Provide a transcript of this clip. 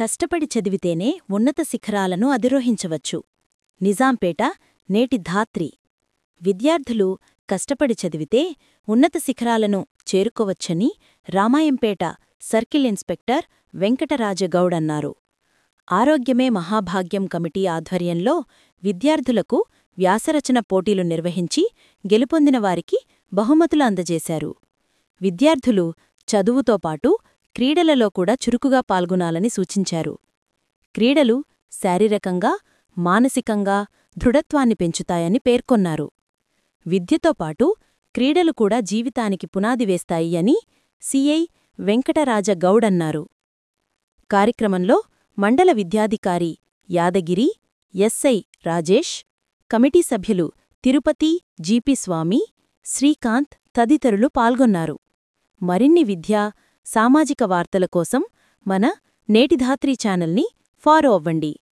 కష్టపడి చదివితేనే ఉన్నత శిఖరాలను అధిరోహించవచ్చు నిజాంపేట నేటి ధాత్రి విద్యార్థులు కష్టపడి చదివితే ఉన్నత శిఖరాలను చేరుకోవచ్చని రామాయంపేట సర్కిల్ ఇన్స్పెక్టర్ వెంకటరాజగౌడ్ అన్నారు ఆరోగ్యమే మహాభాగ్యం కమిటీ ఆధ్వర్యంలో విద్యార్థులకు వ్యాసరచన పోటీలు నిర్వహించి గెలుపొందిన వారికి బహుమతులు అందజేశారు విద్యార్థులు చదువుతో పాటు క్రీడలలో కూడా చురుకుగా పాల్గొనాలని సూచించారు క్రీడలు శారీరకంగా మానసికంగా దృఢత్వాన్ని పెంచుతాయని పేర్కొన్నారు విద్యతో పాటు క్రీడలు కూడా జీవితానికి పునాది వేస్తాయి అని సిఐ వెంకటరాజగౌడ్ అన్నారు కార్యక్రమంలో మండల విద్యాధికారి యాదగిరి ఎస్ఐ రాజేష్ కమిటీ సభ్యులు తిరుపతి జీపీ స్వామి శ్రీకాంత్ తదితరులు పాల్గొన్నారు మరిన్ని విద్యా సామాజిక వార్తల కోసం మన నేటిధాత్రి ఛానల్ని ఫాలో అవ్వండి